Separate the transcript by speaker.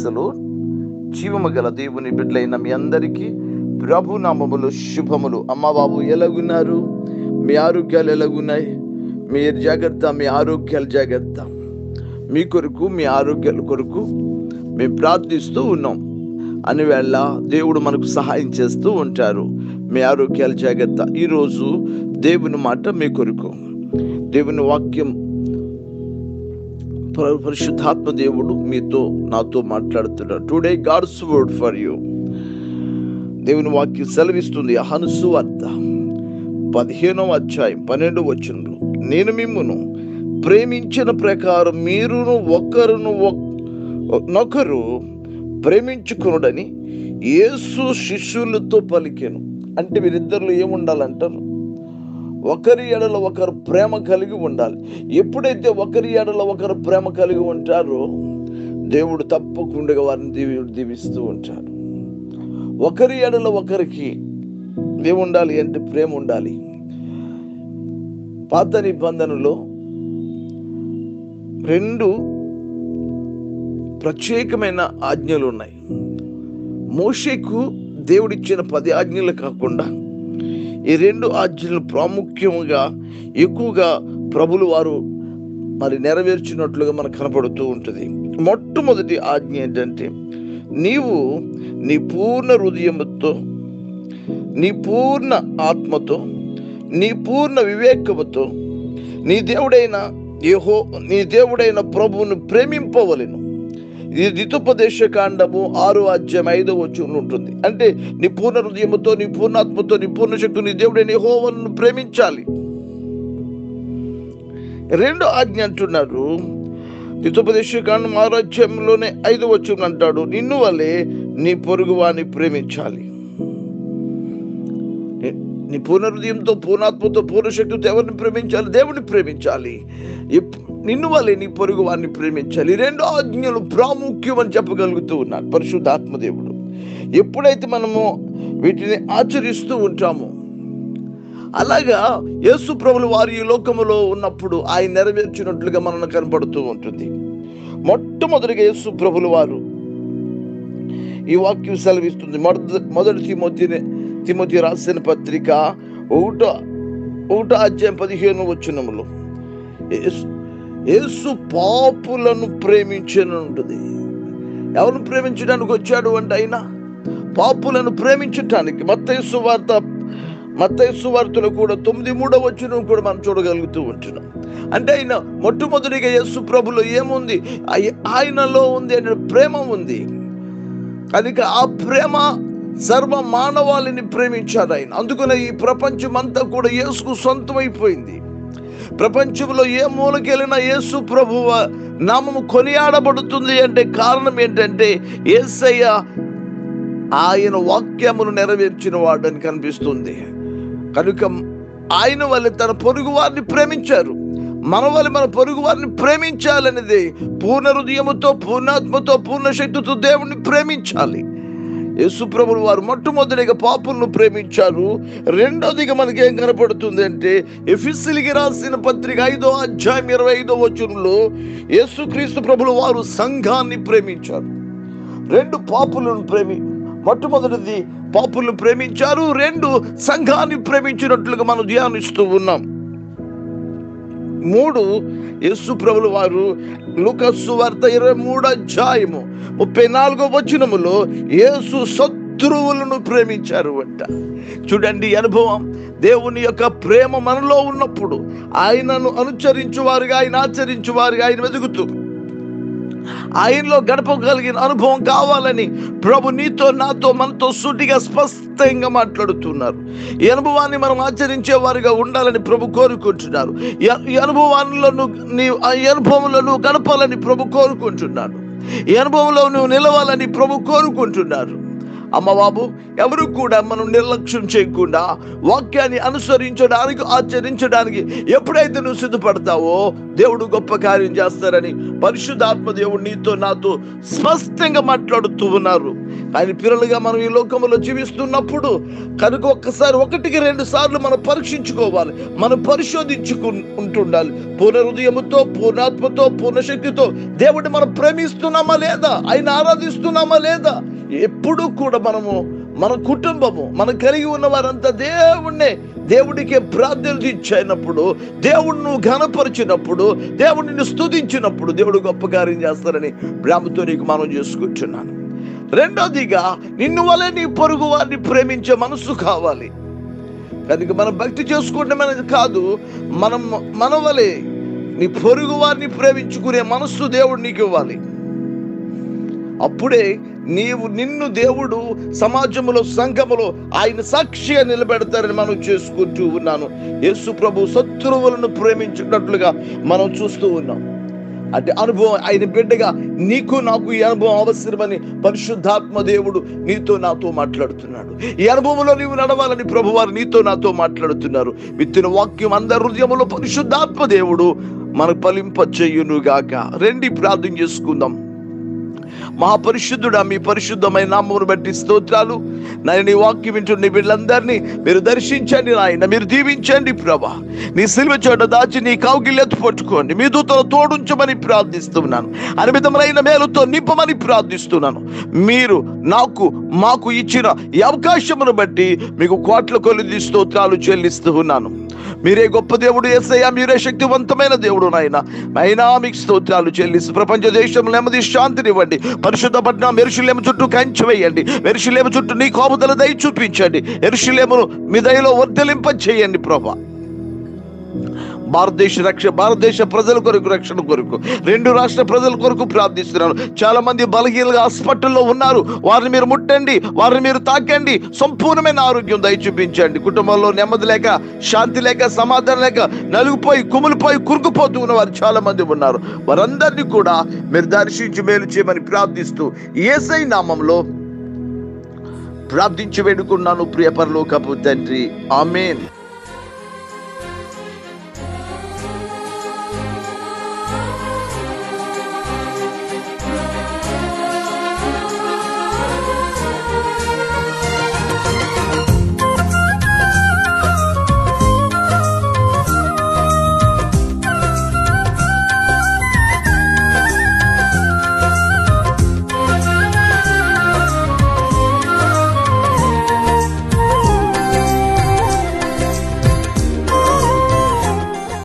Speaker 1: ప్రైజలు జీవము గల దేవుని బిడ్డలైన మీ అందరికీ ప్రభు నామములు శుభములు అమ్మ బాబు ఎలాగున్నారు మీ ఆరోగ్యాలు ఎలాగున్నాయి మీరు జాగ్రత్త మీ ఆరోగ్యాలు జాగ్రత్త మీ కొరకు మీ ఆరోగ్యాల కొరకు మేము ప్రార్థిస్తూ ఉన్నాం అని వేళ దేవుడు మనకు సహాయం చేస్తూ ఉంటారు మీ ఆరోగ్యాలు జాగ్రత్త ఈరోజు దేవుని మాట మీ కొరకు దేవుని వాక్యం పరి- పరిశుద్ధాత్మ దేవుడు మీతో నాతో మాట్లాడుతున్నాడు today God's word for you దేవుని వాక్యం సెలవిస్తుంది హనుసు వార్త పదిహేనవ అధ్యాయం పన్నెండు వచనంలో నేను మిమ్మును ప్రేమించిన ప్రకారం మీరును ఒకరును ఒక్- నొకరు ప్రేమించుకునుడని యేసు శిష్యులతో పలికెను అంటే వీరిద్దరిలో ఏముండాలంటారు ఒకరి ఎడల ఒకరు ప్రేమ కలిగి ఉండాలి ఎప్పుడైతే ఒకరి ఎడల ఒకరు ప్రేమ కలిగి ఉంటారో దేవుడు తప్పకుండా వారిని దీవి దీవిస్తూ ఉంటాడు ఒకరి ఎడల ఒకరికి ఏముండాలి అంటే ప్రేమ ఉండాలి పాత నిబంధనలో రెండు ప్రత్యేకమైన ఆజ్ఞలు ఉన్నాయి మోషేకు దేవుడిచ్చిన పది ఆజ్ఞలు కాకుండా ఈ రెండు ఆజ్ఞలు ప్రాముఖ్యంగా ఎక్కువగా ప్రభులు వారు మరి నెరవేర్చినట్లుగా మనకు కనపడుతూ ఉంటుంది మొట్టమొదటి ఆజ్ఞ ఏంటంటే నీవు నీ పూర్ణ హృదయముతో నీ పూర్ణ ఆత్మతో నీ పూర్ణ వివేకముతో నీ దేవుడైన యెహో నీ దేవుడైన ప్రభువును ప్రేమింపవలెను ఇది దితుపదేశ కాండము ఆరు అధ్యాయం ఐదో వచ్చి ఉంటుంది అంటే నీ పూర్ణ హృదయముతో నీ పూర్ణాత్మతో నీ పూర్ణ శక్తి నీ దేవుడైన యెహోవాను ప్రేమించాలి రెండో ఆజ్ఞ అంటున్నారు దితోపదేశ కాండం ఆరు అధ్యాయంలోనే ఐదో వచ్చి అంటాడు నిన్ను వలె నీ పొరుగు వాని ప్రేమించాలి నీ- నీ పూర్ణ హృదయంతో పూర్ణాత్మతో పూర్ణ శక్తితో ఎవరిని ప్రేమించాలి దేవుని ప్రేమించాలి ఎప్- నిన్ను వల్లే నీ పొరుగు వారిని ప్రేమించాలి ఈ రెండు ఆజ్ఞలు ప్రాముఖ్యం అని చెప్పగలుగుతూ ఉన్నాడు పరిశుద్ధాత్మ దేవుడు ఎప్పుడైతే మనము వీటిని ఆచరిస్తూ ఉంటామో అలాగా యేసు ప్రభులు వారి ఈ లోకములో ఉన్నప్పుడు ఆయన నెరవేర్చినట్లుగా మనకు కనపడుతూ ఉంటుంది మొట్టమొదటిగా యేసు ప్రభులు వారు ఈ వాక్యం సెలవిస్తుంది మొదటి మొదటి తిమోతి తిమోతి రాసిన పత్రిక ఒకటో ఒకటో అధ్యాయం పదిహేను వచనములో యేసు- యేసు పాపులను ప్రేమించను ఉంటుంది ఎవరిని ప్రేమించడానికి వచ్చాడు అంటే ఆయన పాపులను ప్రేమించటానికి మత్తయి వార్త మత్తయి వార్తలో కూడా తొమ్మిది మూడో వచ్చిన కూడా మనం చూడగలుగుతూ ఉంటున్నాం అంటే ఆయన మొట్టమొదటిగా యేసు ప్రభులో ఏముంది ఆయ- ఆయనలో ఉంది అనే ప్రేమ ఉంది కనుక ఆ ప్రేమ సర్వ మానవాళిని ప్రేమించాడు ఆయన అందుకనే ఈ ప్రపంచం అంతా కూడా యేసుకు సొంతమైపోయింది ప్రపంచంలో ఏ మూలకెళ్ళినా యేసు ప్రభువ నామము కొనియాడబడుతుంది అంటే కారణం ఏంటంటే యేసయ్య ఆయన వాక్యమును నెరవేర్చిన వాడని కనిపిస్తుంది కనుక ఆయన వల్ల తన పొరుగు వారిని ప్రేమించారు మన వల్ల మన పొరుగు వారిని ప్రేమించాలనేది పూర్ణ హృదయముతో పూర్ణాత్మతో పూర్ణ శక్తితో దేవుణ్ణి ప్రేమించాలి యేసుప్రభులు వారు మొట్టమొదటిగా పాపులను ప్రేమించారు రెండోదిగా మనకి ఏం కనపడుతుంది అంటే ఎఫిసిలికి రాసిన పత్రిక ఐదో అధ్యాయం ఇరవై ఐదో వచనంలో యేసుక్రీస్తు ప్రభులు వారు సంఘాన్ని ప్రేమించారు రెండు పాపులను ప్రేమి మొట్టమొదటిది పాపులను ప్రేమించారు రెండు సంఘాన్ని ప్రేమించినట్లుగా మనం ధ్యానిస్తూ ఉన్నాం మూడు యేసు ప్రభులు వారు లుకస్సు వార్త ఇరవై మూడు అధ్యాయము ముప్పై నాలుగో వచనములో యేసు శత్రువులను ప్రేమించారు అంట చూడండి ఈ అనుభవం దేవుని యొక్క ప్రేమ మనలో ఉన్నప్పుడు ఆయనను అనుసరించు వారుగా ఆయన ఆచరించు వారుగా ఆయన వెతుకుతూ ఆయనలో గడపగలిగిన అనుభవం కావాలని ప్రభు నీతో నాతో మనతో సూటిగా స్పష్టంగా మాట్లాడుతున్నారు ఈ అనుభవాన్ని మనం ఆచరించే వారిగా ఉండాలని ప్రభు కోరుకుంటున్నారు ఈ- ఈ అనుభవాల్లో నువ్వు నీ ఈ అనుభవంలో నువ్వు గడపాలని ప్రభు కోరుకుంటున్నాడు ఈ అనుభవంలో నువ్వు నిలవాలని ప్రభు కోరుకుంటున్నారు అమ్మ బాబు ఎవరు కూడా మనం నిర్లక్ష్యం చేయకుండా వాక్యాన్ని అనుసరించడానికి ఆచరించడానికి ఎప్పుడైతే నువ్వు సిద్ధపడతావో దేవుడు గొప్ప కార్యం చేస్తారని పరిశుద్ధాత్మ దేవుడు నీతో నాతో స్పష్టంగా మాట్లాడుతూ ఉన్నారు ఆయన పిల్లలుగా మనం ఈ లోకంలో జీవిస్తున్నప్పుడు కనుక ఒక్కసారి ఒకటికి రెండు సార్లు మనం పరీక్షించుకోవాలి మనం పరిశోధించుకు ఉంటుండాలి పూర్ణ హృదయముతో పూర్ణాత్మతో పూర్ణశక్తితో దేవుడిని మనం ప్రేమిస్తున్నామా లేదా ఆయన ఆరాధిస్తున్నామా లేదా ఎప్పుడు కూడా మనము మన కుటుంబము మనం కలిగి ఉన్న వారంతా దేవుణ్ణే దేవుడికి ప్రార్థనలు ఇచ్చినప్పుడు దేవుడు నువ్వు ఘనపరిచినప్పుడు దేవుడిని స్తుతించినప్పుడు దేవుడు గొప్ప కార్యం చేస్తారని ప్రేమతో నీకు మనం చేసుకుంటున్నాను రెండోదిగా నిన్ను వలె నీ పొరుగు వారిని ప్రేమించే మనసు కావాలి కనుక మనం భక్తి చేసుకోవడం అనేది కాదు మనం మన వలె నీ పొరుగు వారిని ప్రేమించుకునే మనస్సు దేవుడు నీకు ఇవ్వాలి అప్పుడే నీవు నిన్ను దేవుడు సమాజంలో సంఘములో ఆయన సాక్షిగా నిలబెడతారని మనం చేసుకుంటూ ఉన్నాను యేసు ప్రభు శత్రువులను ప్రేమించినట్లుగా మనం చూస్తూ ఉన్నాం అంటే అనుభవం ఆయన బిడ్డగా నీకు నాకు ఈ అనుభవం అవసరమని పరిశుద్ధాత్మ దేవుడు నీతో నాతో మాట్లాడుతున్నాడు ఈ అనుభవంలో నీవు నడవాలని ప్రభువారు నీతో నాతో మాట్లాడుతున్నారు విత్తిన వాక్యం అందరి హృదయంలో పరిశుద్ధాత్మ దేవుడు మనకు ఫలింపచేయును గాక రెండి ప్రార్థన చేసుకుందాం మహాపరిశుద్ధుడా మీ పరిశుద్ధమైన నామమును బట్టి స్తోత్రాలు నాయన నీ వాక్యం వింటున్న నీ బిడ్డలందరినీ మీరు దర్శించండి నాయన మీరు దీవించండి ప్రభా నీ సిల్వ చోట దాచి నీ కౌగిల్లెత్తు పట్టుకోండి మీ దూతలు తోడుంచమని ప్రార్థిస్తున్నాను అనిమితమైన మేలుతో నింపమని ప్రార్థిస్తున్నాను మీరు నాకు మాకు ఇచ్చిన ఈ అవకాశమును బట్టి మీకు కోట్ల కొలిది స్తోత్రాలు చెల్లిస్తూ ఉన్నాను మీరే గొప్ప దేవుడు ఏసయ్యా మీరే శక్తివంతమైన దేవుడు నాయన అయినా మీకు స్తోత్రాలు చెల్లిస్తూ ప్రపంచ దేశంలో నెమ్మది శాంతినివ్వండి పరిశుద్ధ పట్నం మెరుషులేము చుట్టూ కంచి వేయండి మెరుషులేము చుట్టూ నీ కోపతల దయ చూపించండి ఎరుషులేమును మీ దయలో వర్ధలింప చేయండి ప్రభా భారతదేశ రక్ష భారతదేశ ప్రజల కొరకు రక్షణ కొరకు రెండు రాష్ట్ర ప్రజల కొరకు ప్రార్థిస్తున్నాను చాలా మంది బలహీనగా హాస్పిటల్లో ఉన్నారు వారిని మీరు ముట్టండి వారిని మీరు తాకండి సంపూర్ణమైన ఆరోగ్యం దయ చూపించండి కుటుంబంలో నెమ్మది లేక శాంతి లేక సమాధానం లేక నలుగుపోయి కుమిలిపోయి కురుకుపోతూ ఉన్న వారు చాలా మంది ఉన్నారు వారందరినీ కూడా మీరు దర్శించి మేలు చేయమని ప్రార్థిస్తూ ఏసై నామంలో ప్రార్థించి వేడుకున్నాను ప్రియ పరలోకపు తండ్రి ఆమెన్